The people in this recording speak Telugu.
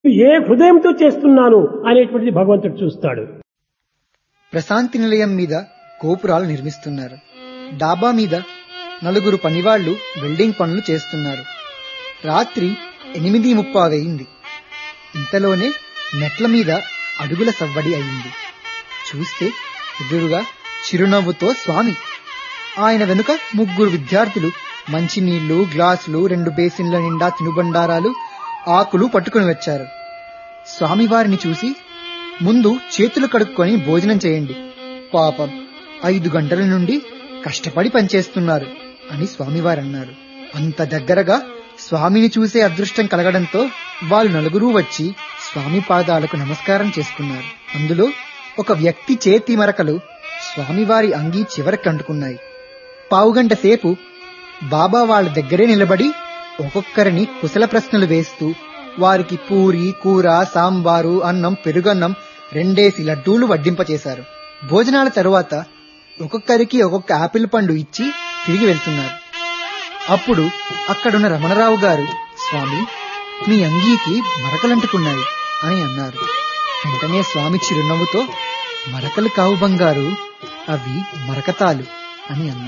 ఏ హృదయంతో చేస్తున్నాను అనేటువంటిది భగవంతుడు చూస్తాడు ప్రశాంతి నిలయం మీద గోపురాలు నిర్మిస్తున్నారు డాబా మీద నలుగురు పనివాళ్లు వెల్డింగ్ పనులు చేస్తున్నారు రాత్రి ఎనిమిది ముప్పావయింది ఇంతలోనే మెట్ల మీద అడుగుల సవ్వడి అయింది చూస్తే ఎదురుగా చిరునవ్వుతో స్వామి ఆయన వెనుక ముగ్గురు విద్యార్థులు మంచినీళ్లు గ్లాసులు రెండు బేసిన్ల నిండా తినుబండారాలు ఆకులు పట్టుకుని వచ్చారు స్వామివారిని చూసి ముందు చేతులు కడుక్కొని భోజనం చేయండి పాపం ఐదు గంటల నుండి కష్టపడి పనిచేస్తున్నారు అని స్వామివారు అన్నారు అంత దగ్గరగా స్వామిని చూసే అదృష్టం కలగడంతో వాళ్ళు నలుగురూ వచ్చి స్వామి పాదాలకు నమస్కారం చేసుకున్నారు అందులో ఒక వ్యక్తి చేతి మరకలు స్వామివారి అంగీ చివరికి అంటుకున్నాయి పావుగంట సేపు బాబా వాళ్ళ దగ్గరే నిలబడి ఒక్కొక్కరిని కుశల ప్రశ్నలు వేస్తూ వారికి పూరి కూర సాంబారు అన్నం పెరుగన్నం రెండేసి లడ్డూలు వడ్డింపచేశారు భోజనాల తరువాత ఒక్కొక్కరికి ఒక్కొక్క ఆపిల్ పండు ఇచ్చి తిరిగి వెళ్తున్నారు అప్పుడు అక్కడున్న రమణరావు గారు స్వామి మీ అంగీకి మరకలంటుకున్నాయి అని అన్నారు వెంటనే స్వామి చిరునవ్వుతో మరకలు కావు బంగారు అవి మరకతాలు అని అన్నారు